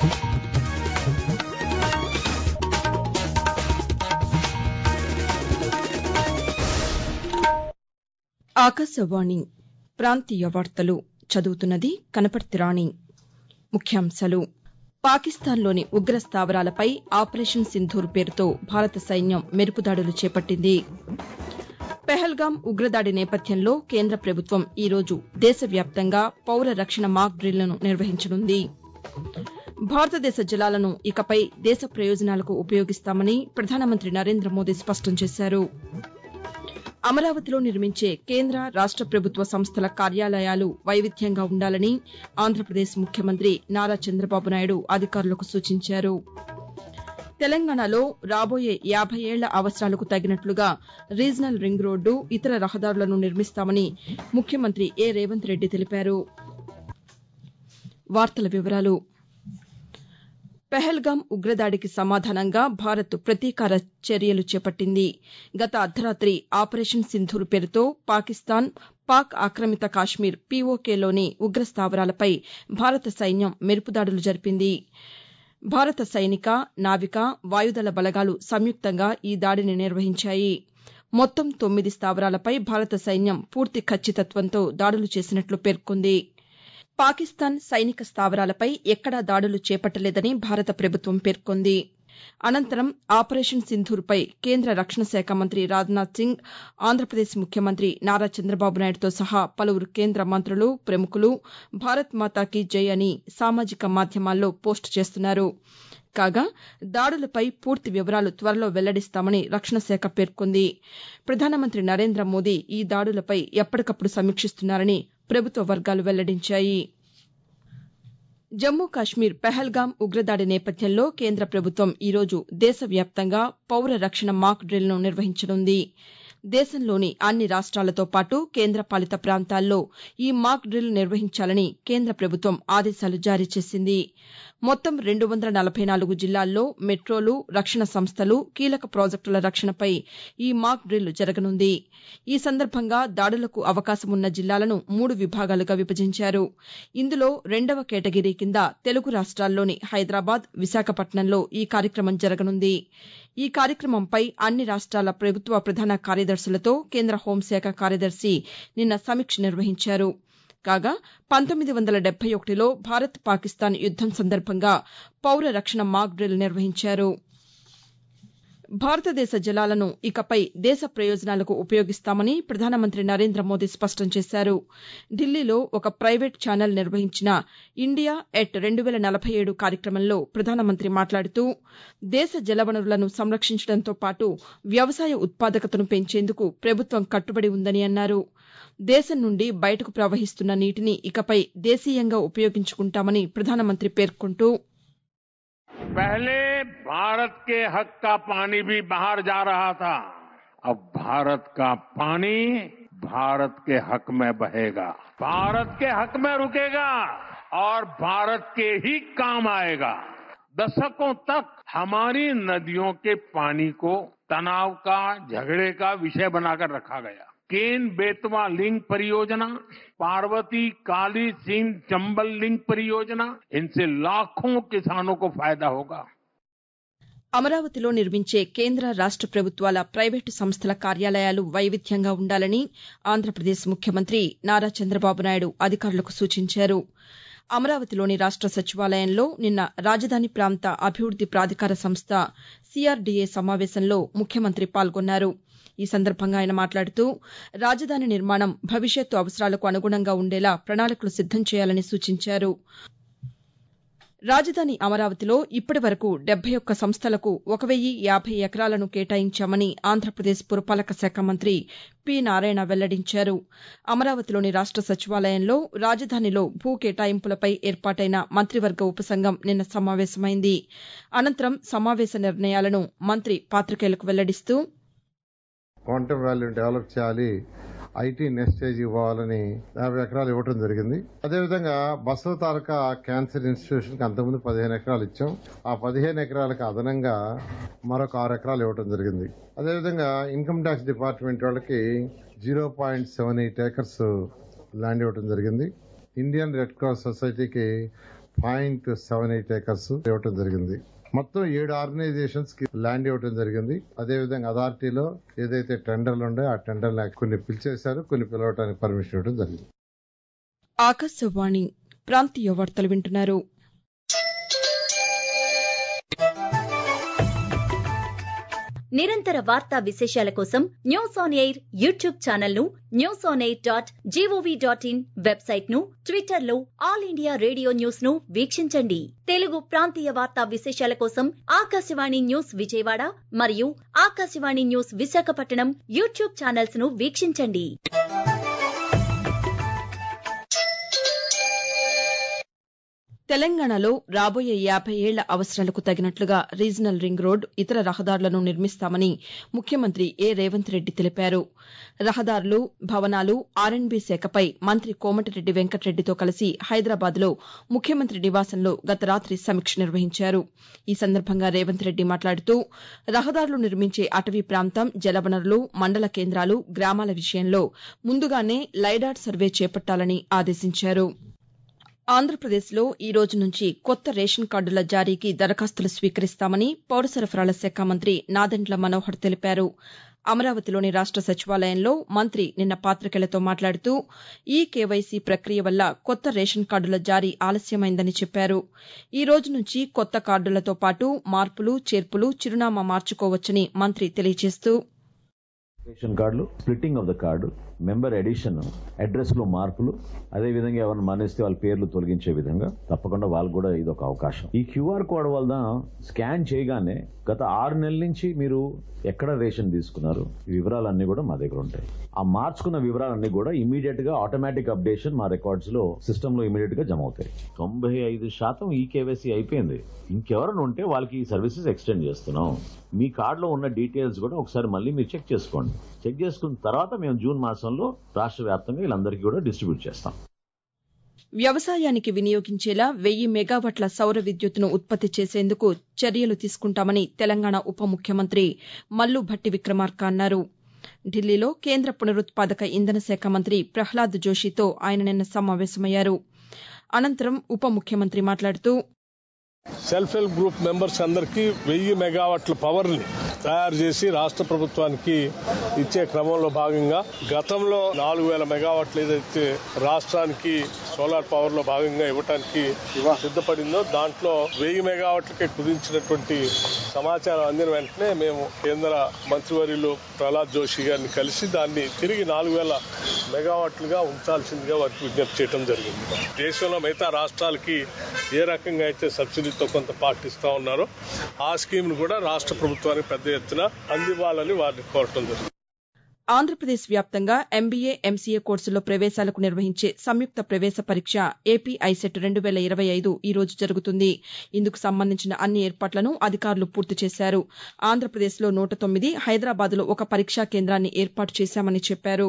ఆకాశవాణి ప్రాంతీయ వార్తలు చదువుతున్నది కనపర్తి రాణి ముఖ్యాంశాలు పాకిస్తాన్లోని ఉగ్ర స్థావరాలపై ఆపరేషన్ సింధూర్ పేరుతో భారత సైన్యం మెరుపుదాడులు చేపట్టింది పెహల్గాం ఉగ్రదాడి నేపథ్యంలో కేంద్ర ప్రభుత్వం ఈ రోజు దేశవ్యాప్తంగా పౌర రక్షణ మాక్ డ్రిల్ను నిర్వహించనుంది భారతదేశ జలాలను ఇకపై దేశ ప్రయోజనాలకు ఉపయోగిస్తామని ప్రధానమంత్రి నరేంద్ర మోదీ స్పష్టం చేశారు అమరావతిలో నిర్మించే కేంద్ర రాష్ట ప్రభుత్వ సంస్థల కార్యాలయాలు వైవిధ్యంగా ఉండాలని ఆంధ్రప్రదేశ్ ముఖ్యమంత్రి నారా చంద్రబాబు నాయుడు అధికారులకు సూచించారు తెలంగాణలో రాబోయే యాబై ఏళ్ల అవసరాలకు తగినట్లుగా రీజనల్ రింగ్ రోడ్డు ఇతర రహదారులను నిర్మిస్తామని ముఖ్యమంత్రి ఏ రేవంత్ రెడ్డి తెలిపారు పెహల్గాం ఉగ్రదాడికి సమాధానంగా భారత్ ప్రతీకార చర్యలు చేపట్టింది గత అర్ధరాతి ఆపరేషన్ సింధూర్ పేరుతో పాకిస్తాన్ పాక్ ఆక్రమిత కాశ్మీర్ పీఓకేలోని ఉగ్ర స్థావరాలపై భారత సైన్యం మెరుపుదాడులు జరిపింది భారత సైనిక నావిక వాయుదళ బలగాలు సంయుక్తంగా ఈ దాడిని నిర్వహించాయి మొత్తం తొమ్మిది స్థావరాలపై భారత సైన్యం పూర్తి ఖచ్చితత్వంతో దాడులు చేసినట్లు పేర్కొంది పాకిస్తాన్ సైనిక స్థావరాలపై ఎక్కడా దాడులు చేపట్టలేదని భారత ప్రభుత్వం పేర్కొంది అనంతరం ఆపరేషన్ సింధూర్పై కేంద్ర రక్షణ శాఖ మంత్రి రాజ్నాథ్ సింగ్ ఆంధ్రప్రదేశ్ ముఖ్యమంత్రి నారా చంద్రబాబు నాయుడుతో సహా పలువురు కేంద్ర మంత్రులు ప్రముఖులు భారత్ మాతాకీ జై అని సామాజిక మాధ్యమాల్లో పోస్టు చేస్తున్నారు కాగా దాడులపై పూర్తి వివరాలు త్వరలో వెల్లడిస్తామని రక్షణ శాఖ పేర్కొంది ప్రధానమంత్రి నరేంద్ర మోదీ ఈ దాడులపై ఎప్పటికప్పుడు సమీక్షిస్తున్నారని ప్రభుత్వ వర్గాలు వెల్లడించాయి జమ్మూ కాశ్మీర్ పెహల్గాం ఉగ్రదాడి నేపథ్యంలో కేంద్ర ప్రభుత్వం ఈ రోజు దేశవ్యాప్తంగా పౌర రక్షణ మాక్ డ్రిల్ను నిర్వహించనుంది దేశంలోని అన్ని రాష్ట్రాలతో పాటు కేంద్రపాలిత ప్రాంతాల్లో ఈ మాక్ డ్రిల్ నిర్వహించాలని కేంద్ర ప్రభుత్వం ఆదేశాలు జారీ చేసింది మొత్తం రెండు వందల నలభై నాలుగు జిల్లాల్లో మెట్రోలు రక్షణ సంస్థలు కీలక ప్రాజెక్టుల రక్షణపై ఈ మాక్ డ్రిల్ జరగనుంది ఈ సందర్భంగా దాడులకు అవకాశమున్న జిల్లాలను మూడు విభాగాలుగా విభజించారు ఇందులో రెండవ కేటగిరీ కింద తెలుగు రాష్ట్రాల్లోని హైదరాబాద్ విశాఖపట్నంలో ఈ కార్యక్రమం జరగనుంది ఈ కార్యక్రమంపై అన్ని రాష్ట్రాల ప్రభుత్వ ప్రధాన కార్యదర్శులతో కేంద్ర హోంశాఖ కార్యదర్శి నిన్న సమీక్ష నిర్వహించారు కాగా పంతొమ్మిది వందల డెబ్బై ఒకటిలో భారత్ పాకిస్తాన్ యుద్దం సందర్భంగా పౌర రక్షణ మాక్ డ్రిల్ నిర్వహించారు భారతదేశ జలాలను ఇకపై దేశ ప్రయోజనాలకు ఉపయోగిస్తామని ప్రధానమంత్రి నరేంద్ర మోదీ స్పష్టం చేశారు ఢిల్లీలో ఒక ప్రైవేట్ ఛానల్ నిర్వహించిన ఇండియా ఎట్ రెండు వేల నలభై ఏడు కార్యక్రమంలో ప్రధానమంత్రి మాట్లాడుతూ దేశ జలవనరులను సంరక్షించడంతో పాటు వ్యవసాయ ఉత్పాదకతను పెంచేందుకు ప్రభుత్వం కట్టుబడి ఉందని అన్నారు దేశం నుండి బయటకు ప్రవహిస్తున్న నీటిని ఇకపై దేశీయంగా ఉపయోగించుకుంటామని ప్రధానమంత్రి పేర్కొంటూ पहले भारत के हक का पानी भी बाहर जा रहा था अब भारत का पानी भारत के हक में बहेगा भारत के हक में रुकेगा और भारत के ही काम आएगा दशकों तक हमारी नदियों के पानी को तनाव का झगड़े का विषय बनाकर रखा गया केन बेतवा लिंक परियोजना पार्वती काली सिंह चंबल लिंक परियोजना इनसे लाखों किसानों को फायदा होगा అమరావతిలో నిర్మించే కేంద్ర రాష్ట ప్రభుత్వాల ప్రైవేటు సంస్థల కార్యాలయాలు వైవిధ్యంగా ఉండాలని ఆంధ్రప్రదేశ్ ముఖ్యమంత్రి నారా చంద్రబాబు నాయుడు అధికారులకు సూచించారు అమరావతిలోని రాష్ట సచివాలయంలో నిన్న రాజధాని ప్రాంత అభివృద్ది ప్రాధికార సంస్థ సీఆర్డీఏ సమావేశంలో ముఖ్యమంత్రి పాల్గొన్నారు ఈ సందర్భంగా ఆయన మాట్లాడుతూ రాజధాని నిర్మాణం భవిష్యత్తు అవసరాలకు అనుగుణంగా ఉండేలా ప్రణాళికలు సిద్దం చేయాలని సూచించారు రాజధాని అమరావతిలో ఇప్పటి వరకు డెబ్బై ఒక్క సంస్థలకు ఒక వెయ్యి యాభై ఎకరాలను కేటాయించామని ఆంధ్రప్రదేశ్ పురపాలక శాఖ మంత్రి పి నారాయణ వెల్లడించారు అమరావతిలోని రాష్ట సచివాలయంలో రాజధానిలో భూ కేటాయింపులపై ఏర్పాటైన మంత్రివర్గ ఉపసంఘం నిన్న సమావేశమైంది అనంతరం సమావేశ నిర్ణయాలను మంత్రి పాతికేయులకు వెల్లడిస్తూ క్వాంటమ్ వాల్యూని డెవలప్ చేయాలి ఐటీ నెస్టేజ్ ఇవ్వాలని యాభై ఎకరాలు ఇవ్వడం జరిగింది అదేవిధంగా బసవ తారక క్యాన్సర్ ఇన్స్టిట్యూషన్ కి అంతకుముందు పదిహేను ఎకరాలు ఇచ్చాం ఆ పదిహేను ఎకరాలకు అదనంగా మరొక ఆరు ఎకరాలు ఇవ్వడం జరిగింది అదేవిధంగా ఇన్కమ్ ట్యాక్స్ డిపార్ట్మెంట్ వాళ్ళకి zero point seven eight acres land ఇవ్వడం జరిగింది ఇండియన్ రెడ్ క్రాస్ సొసైటీకి పాయింట్ సెవెన్ ఎయిట్ ఏకర్స్ ఇవ్వటం జరిగింది మొత్తం ఏడు ఆర్గనైజేషన్స్ కి ల్యాండ్ ఇవ్వడం జరిగింది అదేవిధంగా అథారిటీలో ఏదైతే టెండర్లు ఉన్నాయో ఆ టెండర్లు కొన్ని పిలిచేశారు కొన్ని పిలవటానికి పర్మిషన్ ఇవ్వడం జరిగింది ఆకాశవాణి ప్రాంతీయ వార్తలు వింటున్నారు నిరంతర వార్తా విశేషాల కోసం news on air YouTube channel ను news on air dot G O V dot in website ను ట్విట్టర్ లో ఆల్ ఇండియా రేడియో న్యూస్ ను వీక్షించండి తెలుగు ప్రాంతీయ వార్తా విశేషాల కోసం ఆకాశవాణి న్యూస్ విజయవాడ మరియు Akashvani news Visakhapatnam YouTube channels ను వీక్షించండి తెలంగాణలో రాబోయే యాభై ఏళ్ల అవసరాలకు తగినట్లుగా రీజనల్ రింగ్ రోడ్ ఇతర రహదారులను నిర్మిస్తామని ముఖ్యమంత్రి ఏ రేవంత్ రెడ్డి తెలిపారు రహదారులు భవనాలు ఆర్ఎండ్బీ శాఖపై మంత్రి కోమటిరెడ్డి వెంకటరెడ్డితో కలిసి హైదరాబాద్లో ముఖ్యమంత్రి నివాసంలో గత రాతి సమీక్ష నిర్వహించారు ఈ సందర్భంగా రేవంత్ రెడ్డి మాట్లాడుతూ రహదారులు నిర్మించే అటవీ ప్రాంతం జలవనరులు మండల కేంద్రాలు గ్రామాల విషయంలో ముందుగానే లైడార్ సర్వే చేపట్టాలని ఆదేశించారు ఆంధ్రప్రదేశ్లో ఈ రోజు నుంచి కొత్త రేషన్ కార్డుల జారీకి దరఖాస్తులు స్వీకరిస్తామని పౌర సరఫరాల శాఖ మంత్రి నాదెండ్ల మనోహర్ తెలిపారు అమరావతిలోని రాష్ట సచివాలయంలో మంత్రి నిన్న పాతికేయులతో మాట్లాడుతూ ఈ కేవైసీ ప్రక్రియ వల్ల కొత్త రేషన్ కార్డుల జారీ ఆలస్యమైందని చెప్పారు ఈ రోజు నుంచి కొత్త కార్డులతో పాటు మార్పులు చేర్పులు చిరునామా మార్చుకోవచ్చని మంత్రి తెలియజేస్తూ రేషన్ కార్డులు splitting of the card member addition address లో మార్పులు అదే విధంగా ఎవరిని మానేస్తే వాళ్ళ పేర్లు తొలగించే విధంగా తప్పకుండా వాళ్ళకు కూడా ఇది ఒక అవకాశం ఈ క్యూఆర్ కోడ్ వల్ల స్కాన్ చేయగానే గత ఆరు నెలల నుంచి మీరు ఎక్కడ రేషన్ తీసుకున్నారు ఈ వివరాలన్నీ కూడా మా దగ్గర ఉంటాయి ఆ మార్చుకున్న వివరాలన్నీ కూడా ఇమీడియట్ గా ఆటోమేటిక్ అప్డేషన్ మా రికార్డ్స్ లో సిస్టమ్ లో ఇమీడియట్ గా జమ అవుతాయి తొంభై ఐదు శాతం ఈ కేవైసీ అయిపోయింది ఇంకెవరైనా ఉంటే వాళ్ళకి ఈ సర్వీసెస్ ఎక్స్టెండ్ చేస్తున్నాం మీ కార్డులో ఉన్న డీటెయిల్స్ కూడా ఒకసారి మళ్ళీ మీరు చెక్ చేసుకోండి చెక్ చేసుకున్న తర్వాత మేము జూన్ మాసంలో రాష్ట్ర వ్యాప్తంగా వీళ్ళందరికీ కూడా డిస్ట్రిబ్యూట్ చేస్తాం వ్యవసాయానికి వినియోగించేలా వెయ్యి మెగావాట్ల సౌర విద్యుత్తును ఉత్పత్తి చేసేందుకు చర్యలు తీసుకుంటామని తెలంగాణ ఉప ముఖ్యమంత్రి మల్లు భట్టి విక్రమార్క అన్నారు ఢిల్లీలో కేంద్ర పునరుత్పాదక ఇంధన శాఖ మంత్రి ప్రహ్లాద్ జోషితో ఆయన నిన్న సమావేశమయ్యారు అనంతరం ఉప ముఖ్యమంత్రి మాట్లాడుతూ సెల్ఫ్ హెల్ప్ గ్రూప్ మెంబర్స్ అందరికీ వెయ్యి మెగావాట్ల పవర్ ని తయారు చేసి రాష్ట్ర ప్రభుత్వానికి ఇచ్చే క్రమంలో భాగంగా గతంలో నాలుగు వేల మెగావాట్లు ఏదైతే రాష్ట్రానికి సోలార్ పవర్ లో భాగంగా ఇవ్వడానికి సిద్ధపడిందో దాంట్లో వెయ్యి మెగావాట్లకే కుదించినటువంటి సమాచారం అందిన వెంటనే మేము కేంద్ర మంత్రివర్యులు ప్రహ్లాద్ జోషి గారిని కలిసి దాన్ని తిరిగి నాలుగు వేల మెగావాట్లుగా ఉంచాల్సిందిగా వారికి విజ్ఞప్తి చేయడం జరిగింది దేశంలో మిగతా రాష్ట్రాలకి ఏ రకంగా అయితే సబ్సిడీతో కొంత పాటిస్తా ఉన్నారో ఆ స్కీమ్ ను కూడా రాష్ట్ర ప్రభుత్వానికి పెద్ద ఎత్తున అందివ్వాలని వారిని కోరటం జరిగింది ఆంధ్రప్రదేశ్ వ్యాప్తంగా ఎంబీఏ ఎంసీఏ కోర్సుల్లో ప్రవేశాలకు నిర్వహించే సంయుక్త ప్రవేశ పరీక్ష ఏపీ ఐసెట్ రెండు వేల ఇరవై ఐదు ఈ రోజు జరుగుతుంది ఇందుకు సంబంధించిన అన్ని ఏర్పాట్లను అధికారులు పూర్తి చేశారు ఆంధ్రప్రదేశ్లో నూట తొమ్మిది హైదరాబాద్లో ఒక పరీక్షా కేంద్రాన్ని ఏర్పాటు చేశామని చెప్పారు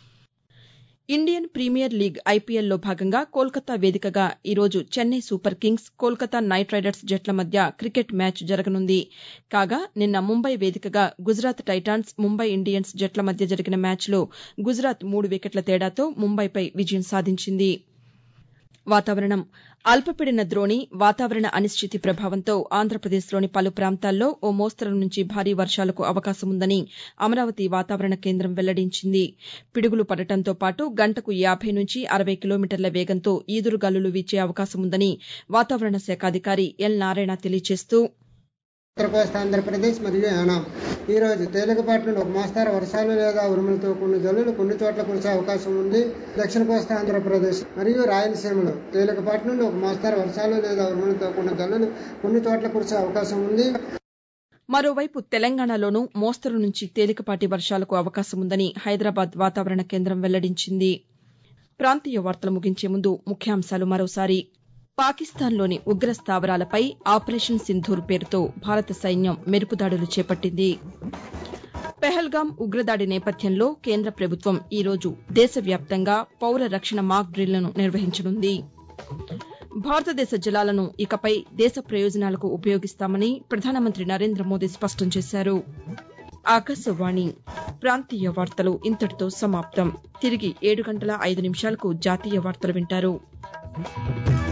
ఇండియన్ ప్రీమియర్ లీగ్ ఐపీఎల్లో భాగంగా కోల్కతా వేదికగా ఈరోజు Chennai Super Kings Kolkata Knight Riders జట్ల మధ్య క్రికెట్ మ్యాచ్ జరగనుంది కాగా నిన్న ముంబై వేదికగా గుజరాత్ టైటాన్స్ ముంబై ఇండియన్స్ జట్ల మధ్య జరిగిన మ్యాచ్లో గుజరాత్ మూడు వికెట్ల తేడాతో ముంబైపై విజయం సాధించింది వాతావరణం అల్పపీడన ద్రోణి వాతావరణ అనిశ్చితి ప్రభావంతో ఆంధ్రప్రదేశ్లోని పలు ప్రాంతాల్లో ఓ మోస్తరు నుంచి భారీ వర్షాలకు అవకాశం ఉందని అమరావతి వాతావరణ కేంద్రం వెల్లడించింది పిడుగులు పడటంతో పాటు గంటకు యాభై నుంచి అరవై కిలోమీటర్ల వేగంతో ఈదురుగాలులు వీచే అవకాశం ఉందని వాతావరణ శాఖ అధికారి ఎల్ నారాయణ తెలియజేస్తూ ఉత్తర కోస్తా ఆంధ్రప్రదేశ్ మరియు యానాం ఈ రోజు తేలికపాటి నుండి ఒక మోస్తారు వర్షాలు లేదా ఉరుములతో కొన్ని జల్లులు కొన్ని చోట్ల కురిసే అవకాశం ఉంది దక్షిణ కోస్తా ఆంధ్రప్రదేశ్ మరియు రాయలసీమలో తేలికపాటి నుండి ఒక మోస్తారు వర్షాలు లేదా ఉరుములతో కొన్ని జల్లులు కొన్ని చోట్ల కురిసే అవకాశం ఉంది మరోవైపు తెలంగాణలోనూ మోస్తరు నుంచి తేలికపాటి వర్షాలకు అవకాశం ఉందని హైదరాబాద్ వాతావరణ కేంద్రం వెల్లడించింది ప్రాంతీయ వార్తలు ముగించే ముందు ముఖ్యాంశాలు మరోసారి పాకిస్తాన్లోని ఉగ్ర స్థావరాలపై ఆపరేషన్ సింధూర్ పేరుతో భారత సైన్యం మెరుపుదాడులు చేపట్టింది పెహల్గాం ఉగ్రదాడి నేపథ్యంలో కేంద్ర ప్రభుత్వం ఈరోజు దేశవ్యాప్తంగా పౌర రక్షణ మాక్ డ్రిల్ను నిర్వహించనుంది భారతదేశ జలాలను ఇకపై దేశ ప్రయోజనాలకు ఉపయోగిస్తామని ప్రధానమంత్రి నరేంద్ర మోదీ స్పష్టం చేశారు ఆకాశవాణి ప్రాంతీయ వార్తలు ఇంతటితో సమాప్తం తిరిగి ఏడు గంటల ఐదు నిమిషాలకు జాతీయ వార్తలు వింటారు